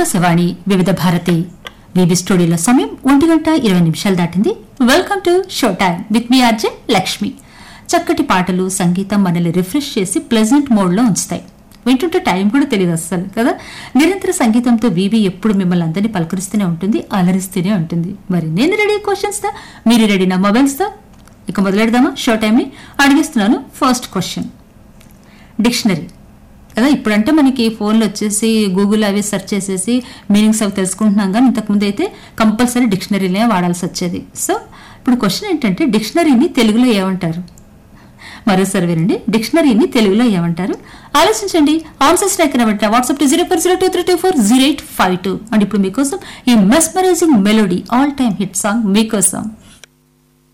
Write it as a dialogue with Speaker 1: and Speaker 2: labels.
Speaker 1: ఆకాశవాణి వివిధ భారతి వివి స్టూడియోలో సమయం ఒంటి గంట ఇరవై నిమిషాలు దాటింది welcome to show time with me RJ Lakshmi చక్కటి పాటలు సంగీతం మనల్ని రిఫ్రెష్ చేసి ప్లెజెంట్ మోడ్లో ఉంచుతాయి వింటుంటే టైం కూడా తెలియదు అస్సలు కదా నిరంతర సంగీతంతో వివి ఎప్పుడు మిమ్మల్ని అందరినీ పలకరిస్తూనే ఉంటుంది అలరిస్తూనే ఉంటుంది మరి నేను రెడీ క్వశ్చన్స్తో మీరు రెడీ నా మొబైల్స్తో ఇక మొదలెడదామా షో టైంని అడిగిస్తున్నాను ఫస్ట్ క్వశ్చన్ డిక్షనరీ కదా ఇప్పుడంటే మనకి ఫోన్లో వచ్చేసి గూగుల్ అవి సెర్చ్ చేసేసి మీనింగ్స్ అవి తెలుసుకుంటున్నాం కానీ ఇంతకుముందు అయితే కంపల్సరీ డిక్షనరీనే వాడాల్సి వచ్చేది సో ఇప్పుడు క్వశ్చన్ ఏంటంటే డిక్షనరీని తెలుగులో ఏమంటారు మరోసారి వినండి డిక్షనరీని తెలుగులో ఏమంటారు ఆలోచించండి ఆన్సర్స్ ఎక్కడ WhatsApp to zero four zero two three two four zero eight five two and ఇప్పుడు మీకోసం ఈ mesmerising melody all time hit song మీకోసం